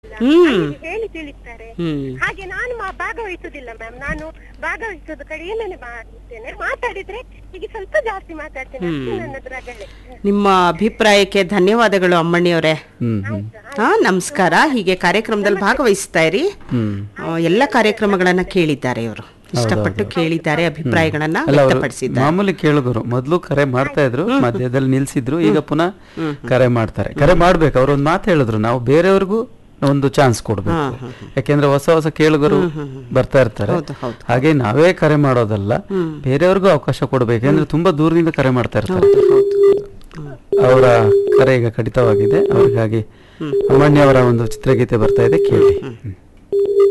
ಹ್ಮ್. ಹಾಗೆ ಹೇಳಿ ತಿಳಿಸ್ತಾರೆ ಹ್ಮ್ ಹಾಗೆ ನಾನು ಮಾ- ಭಾಗವಹಿಸುದಿಲ್ಲ ಮ್ಯಾಮ್ ನಾನು ಭಾಗವಹಿಸೋದು ಕಡೆಯೇ ಮಾಡ್ತೇನೆ ಮಾತಾಡಿದ್ರೆ ಈಗ ಸ್ವಲ್ಪ ಜಾಸ್ತಿ ಮಾತಾಡ್ತೇನೆ ಅಷ್ಟೇ ನನ್ನದು ರಗಳೆ ನಿಮ್ಮ ಅಭಿಪ್ರಾಯಕ್ಕೆ ಧನ್ಯವಾದಗಳು ಅಮ್ಮಣ್ಣಿಯವರೇ ಹ್ಮ್ ಹ್ಮ್ ಹಾ ನಮಸ್ಕಾರ ಹೀಗೆ ಕಾರ್ಯಕ್ರಮದಲ್ಲಿ ಭಾಗವಹಿಸ್ತಾ ಇರಿ ಹ್ಮ್ ಆ, ಎಲ್ಲ ಕಾರ್ಯಕ್ರಮಗಳನ್ನ ಕೇಳಿದ್ದಾರೆ ಇವರು ಇಷ್ಟಪಟ್ಟು ಕೇಳಿದ್ದಾರೆ ಅಭಿಪ್ರಾಯಗಳನ್ನ ಅಲ್ಲ ಅವರು ವ್ಯಕ್ತಪಡಿಸಿದ್ದಾರೆ ಮಾಮೂಲಿ ಕೇಳುಗರು ಮೊದಲು ಕರೆ ಮಾಡ್ತಾ ಇದ್ರು ಮಧ್ಯದಲ್ಲಿ ನಿಲ್ಸಿದ್ರು ಈಗ ಪುನಃ ಕರೆ ಮಾಡ್ತಾರೆ ಕರೆ ಮಾಡ್ಬೇಕು ಅವ್ರು ಒಂದು ಮಾತು ಹೇಳಿದ್ರು ನಾವು ಬೇರೆಯವ್ರಿಗೂ ಒಂದು ಚಾನ್ಸ್ ಕೊಡ್ಬೇಕು ಯಾಕೆಂದ್ರೆ ಹೊಸ ಹೊಸ ಕೇಳುಗರು ಬರ್ತಾ ಇರ್ತಾರೆ ಹೌದು, ಹೌದು. ಹಾಗೆ ನಾವೇ ಕರೆ ಮಾಡೋದಲ್ಲ ಬೇರೆಯವ್ರಿಗೂ ಅವಕಾಶ ಕೊಡ್ಬೇಕು ಯಾಕಂದ್ರೆ ತುಂಬಾ ದೂರದಿಂದ ಕರೆ ಮಾಡ್ತಾ ಇರ್ತಾರೆ ಅವರ ಕರೆ ಈಗ ಕಡಿತವಾಗಿದೆ ಅವ್ರಿಗಾಗಿ ಅಮ್ಮಣ್ಣಿ ಅವರ ಒಂದು ಚಿತ್ರಗೀತೆ ಬರ್ತಾ ಇದೆ ಕೇಳಿ ಹ್ಮ್.